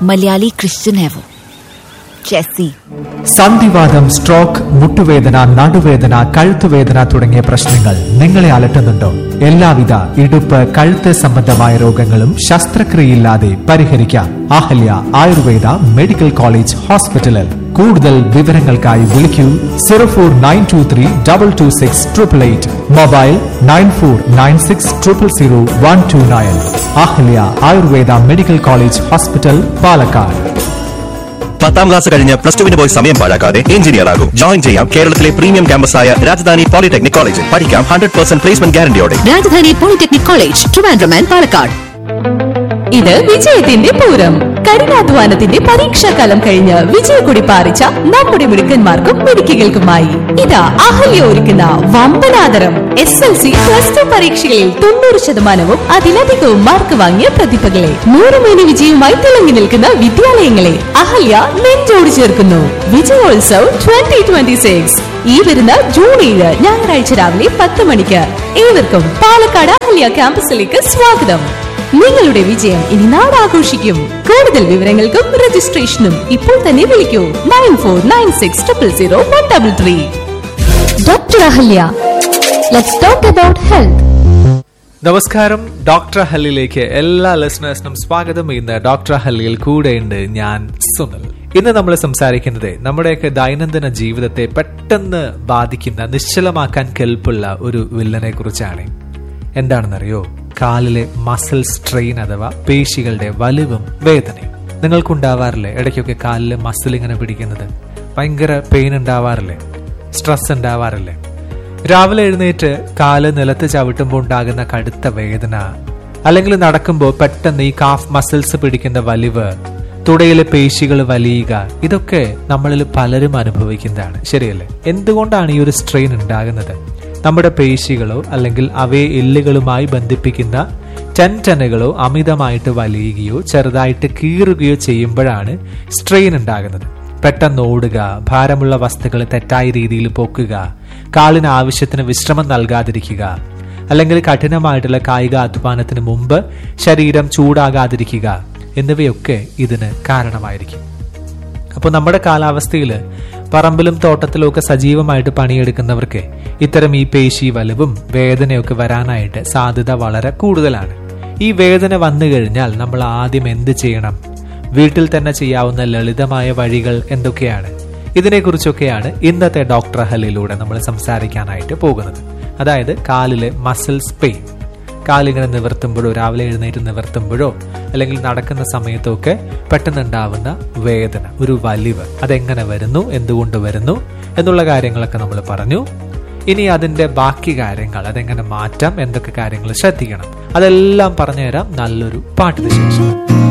Malayali Christian है वो जैसी സന്ധിവാദം സ്ട്രോക്ക് മുട്ടുവേദന നടുവേദന കഴുത്തുവേദന തുടങ്ങിയ പ്രശ്നങ്ങൾ നിങ്ങളെ അലട്ടുന്നുണ്ടോ എല്ലാവിധ ഇടുപ്പ് കഴുത്ത് സംബന്ധമായ രോഗങ്ങളും ശസ്ത്രക്രിയയില്ലാതെ പരിഹരിക്കാം അഹല്യ ആയുർവേദ മെഡിക്കൽ കോളേജ് ഹോസ്പിറ്റലിൽ കൂടുതൽ വിവരങ്ങൾക്കായി വിളിക്കൂ zero four nine two three double two six triple eight mobile nine four nine six triple zero one two nine Ahalya Ayurveda medical college hospital Palakkad പത്താം ക്ലാസ് കഴിഞ്ഞ് പ്ലസ് ടുവിന് പോയി സമയം പാഴാക്കാതെ എഞ്ചിനീയർ ആകും ജോയിൻ ചെയ്യാം കേരളത്തിലെ പ്രീമിയം ക്യാമ്പസായ രാജധാനി പോളിടെക്നിക് കോളേജിൽ പഠിക്കാം ഹൺഡ്രഡ് പെർസെന്റ് പ്ലേസ്മെന്റ് ഗ്യാരണ്ടിയോടെ Rajadhani polytechnic college Trivandrum and Palakkad ഇത് വിജയത്തിന്റെ പൂരം കഠിനാധ്വാനത്തിന്റെ പരീക്ഷാകാലം കഴിഞ്ഞ് വിജയക്കൊടി പാറിച്ച നമ്മുടെ മിടുക്കന്മാർക്കും മിടുക്കികൾക്കുമായി ഇതാ അഹല്യ ഒരുക്കുന്ന വമ്പനാദരം S L C plus two പരീക്ഷകളിൽ തൊണ്ണൂറ് ശതമാനവും അതിലധികവും മാർക്ക് വാങ്ങിയ പ്രതിഭകളെ നൂറുമേനി വിജയവുമായി തിളങ്ങി നിൽക്കുന്ന വിദ്യാലയങ്ങളെ അഹല്യ നെഞ്ചോട് ചേർക്കുന്നു വിജയോത്സവ് ട്വന്റി ട്വന്റി സിക്സ് ഈ വരുന്ന ജൂൺ ഏഴ് ഞായറാഴ്ച രാവിലെ പത്ത് മണിക്ക് ഏവർക്കും പാലക്കാട് അഹല്യ ക്യാമ്പസിലേക്ക് സ്വാഗതം നിങ്ങളുടെ വിജയം ഇനി നാട് ആഘോഷിക്കും കൂടുതൽ വിവരങ്ങൾക്കും രജിസ്ട്രേഷനും ഇപ്പോൾ തന്നെ വിളിക്കൂ nine four nine six triple zero one double three doctor Ahalya let's talk about health നമസ്കാരം ഡോക്ടർ ഹല്ലിലേക്ക് എല്ലാ ലിസണേഴ്സിനും സ്വാഗതം ഇന്ന് ഡോക്ടർ ഹല്ലിയിൽ കൂടെയുണ്ട് ഞാൻ സുനിൽ ഇന്ന് നമ്മൾ സംസാരിക്കുന്നത് നമ്മുടെയൊക്കെ ദൈനംദിന ജീവിതത്തെ പെട്ടെന്ന് ബാധിക്കുന്ന നിശ്ചലമാക്കാൻ കെൽപ്പുള്ള ഒരു വില്ലനെ കുറിച്ചാണ് എന്താണെന്നറിയോ കാലിലെ മസിൽ സ്ട്രെയിൻ അഥവാ പേശികളുടെ വലിവും വേദനയും നിങ്ങൾക്കുണ്ടാവാറില്ലേ ഇടയ്ക്കൊക്കെ കാലിലെ മസിൽ ഇങ്ങനെ പിടിക്കുന്നത് ഭയങ്കര പെയിൻ ഉണ്ടാവാറില്ലേ സ്ട്രെസ് ഉണ്ടാവാറില്ലേ രാവിലെ എഴുന്നേറ്റ് കാല് നിലത്ത് ചവിട്ടുമ്പോൾ ഉണ്ടാകുന്ന കടുത്ത വേദന അല്ലെങ്കിൽ നടക്കുമ്പോൾ പെട്ടെന്ന് ഈ കാഫ് മസിൽസ് പിടിക്കുന്ന വലിവ് തുടയിലെ പേശികൾ വലിയുക ഇതൊക്കെ നമ്മളിൽ പലരും അനുഭവിക്കുന്നതാണ് ശരിയല്ലേ എന്തുകൊണ്ടാണ് ഈ ഒരു സ്ട്രെയിൻ ഉണ്ടാകുന്നത് നമ്മുടെ പേശികളോ അല്ലെങ്കിൽ അവയെ എല്ലുകളുമായി ബന്ധിപ്പിക്കുന്ന ടെൻറ്റനുകളോ അമിതമായിട്ട് വലിയുകയോ ചെറുതായിട്ട് കീറുകയോ ചെയ്യുമ്പോഴാണ് സ്ട്രെയിൻ ഉണ്ടാകുന്നത് പെട്ടെന്ന് ഓടുക ഭാരമുള്ള വസ്തുക്കൾ തെറ്റായ രീതിയിൽ പോക്കുക കാലിന് ആവശ്യത്തിന് വിശ്രമം നൽകാതിരിക്കുക അല്ലെങ്കിൽ കഠിനമായിട്ടുള്ള കായിക അധ്വാനത്തിന് മുമ്പ് ശരീരം ചൂടാകാതിരിക്കുക എന്നിവയൊക്കെ ഇതിന് കാരണമായിരിക്കും അപ്പോൾ നമ്മുടെ കാലാവസ്ഥയിൽ പറമ്പിലും തോട്ടത്തിലും ഒക്കെ സജീവമായിട്ട് പണിയെടുക്കുന്നവർക്ക് ഇത്തരം ഈ പേശി വലുവും വേദനയൊക്കെ വരാനായിട്ട് സാധ്യത വളരെ കൂടുതലാണ് ഈ വേദന വന്നു കഴിഞ്ഞാൽ നമ്മൾ ആദ്യം എന്ത് ചെയ്യണം വീട്ടിൽ തന്നെ ചെയ്യാവുന്ന ലളിതമായ വഴികൾ എന്തൊക്കെയാണ് ഇതിനെക്കുറിച്ചൊക്കെയാണ് ഇന്നത്തെ ഡോക്ടർ ഹലിലൂടെ നമ്മൾ സംസാരിക്കാനായിട്ട് പോകുന്നത് അതായത് കാലിലെ മസിൽസ് പെയിൻ കാലിങ്ങനെ നിവർത്തുമ്പോഴോ രാവിലെ എഴുന്നേറ്റ് നിവർത്തുമ്പോഴോ അല്ലെങ്കിൽ നടക്കുന്ന സമയത്തൊക്കെ പെട്ടെന്നുണ്ടാവുന്ന വേദന ഒരു വലിവ് അതെങ്ങനെ വരുന്നു എന്തുകൊണ്ട് വരുന്നു എന്നുള്ള കാര്യങ്ങളൊക്കെ നമ്മൾ പറഞ്ഞു ഇനി അതിന്റെ ബാക്കി കാര്യങ്ങൾ അതെങ്ങനെ മാറ്റാം എന്തൊക്കെ കാര്യങ്ങൾ ശ്രദ്ധിക്കണം അതെല്ലാം പറഞ്ഞുതരാം നല്ലൊരു പാട്ടിന് ശേഷം